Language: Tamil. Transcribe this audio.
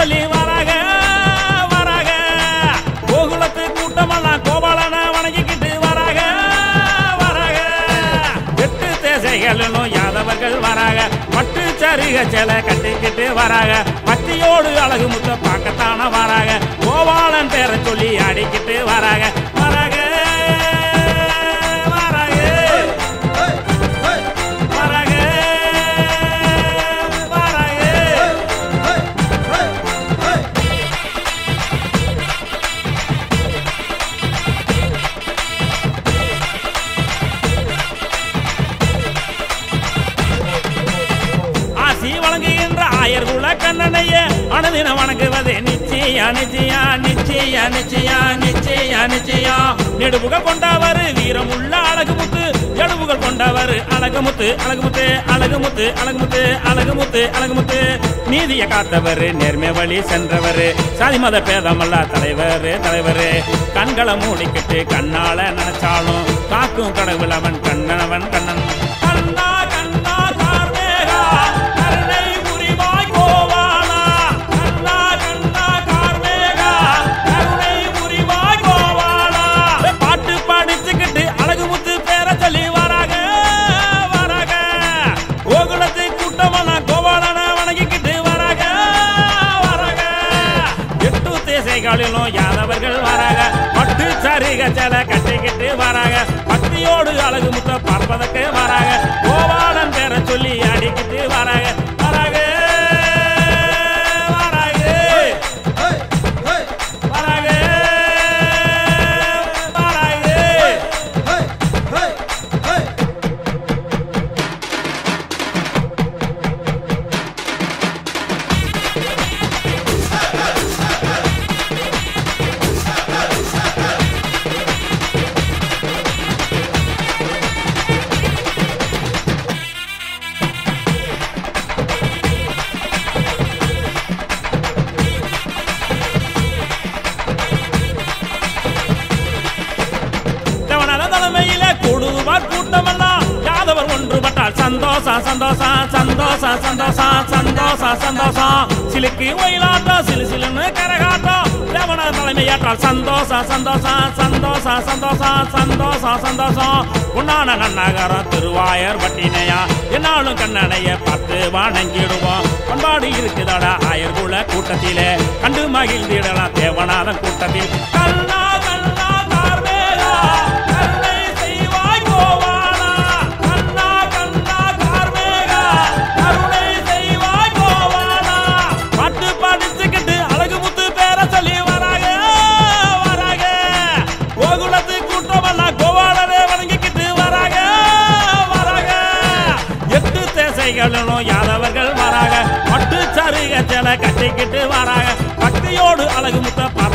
சொல்லி வராக வராக கோகுலத்து கூட்டமெல்லாம் கோபாலனை வணங்கிக்கிட்டு வராக வராக எட்டு தேசைகளிலும் யாதவர்கள் வராக பட்டு சருக செல கட்டிக்கிட்டு வராக பக்தியோடு அழகு முத்த பார்க்கத்தான வராக கோபாலன் பேரை சொல்லி ஆடிக்கிட்டு வராக வராக வராக வராக வராக ஆசி வழங்குகின்ற ஆயர் குல கண்ணனைய அனுதின வணங்குவது நிச்சயா நிச்சயா நிச்சயா நிச்சயா நிச்சயா நிச்சயா நெடுபுகள் கொண்டவர் வீரமுள்ள அழகுமுத்து எடுபுகள் கொண்டவர் அழகுமுத்து அழகுமுத்து அழகுமுத்து அழகுமுத்து அழகுமுத்து அழகுமுத்து நீதிய காத்தவர் நேர்மை வழி சென்றவர் சாதி மத பேதமல்ல தலைவர் தலைவர் கண்களை மூடிக்கிட்டு கண்ணால நினைச்சாலும் காக்கும் கடவுள் அவன் கண்ணனவன் கண்ணன் கண்ணா கண்ணா கார்மேகா கருணை புரிவாய் கோவாளா கண்ணா கண்ணா கார்மேகா கருணை புரிவாய் கோவாளா பாட்டு படிச்சுக்கிட்டு அழகு முத்து பேர சொல்லி வராக வராக கோகுலத்தை கூட்டமெல்லாம் கோபாலன வணங்கிக்கிட்டு வராக வராக எட்டு திசைகளிலும் யாதவர்கள் வராக பட்டு சரிக செல கட்டிக்கிட்டு வராக பக்தியோடு அழகு முத்த பார்ப்பதற்கு வராக கோபாலன் பேரை சொல்லி அடிக்கிட்டு வராக வராக வராக வராக வராக தேவனான தலைமையில கூடுவார் கூட்டமெல்லாம் யாதவர் ஒன்றுபட்டால் சந்தோஷம் சந்தோஷம் சந்தோஷம் சந்தோஷம் சந்தோஷம் சந்தோஷம் சிலுக்கு ஒயிலாட்டம் சிலு சிலுன்னு கரகாட்டம் தேவனான தலைமையேற்றால் சந்தோஷம் சந்தோஷம் சந்தோஷம் சந்தோஷம் சந்தோஷம் சந்தோஷம் உன்னான நன்னகரம் திருவாயர் பட்டினையா என்னாலும் கண்ணனைய பார்த்து வணங்கிடுவோம் பண்பாடு இருக்குதாடா ஆயர் குல கூட்டத்திலே கண்டு மகிழ்ந்திடலாம் தேவநாதன் கூட்டத்தில் கல்லா கல்லா கார்மேகா கருணை செய்வாய் கோவாளா கண்ணா கண்ணா கார்மேகா கருணை செய்வாய் கோவாளா பாட்டு படிச்சுக்கிட்டு அழகு முத்து பேர சொல்லி வராக வராக கோகுலத்து கூட்டமெல்லாம் கோவாளரே வணங்கிக்கிட்டு வராக வராக எட்டு தேசைகளிலும் யாதவர்கள் வராக பட்டு சருக செல கட்டிக்கிட்டு வராக பக்தியோடு அழகு முத்த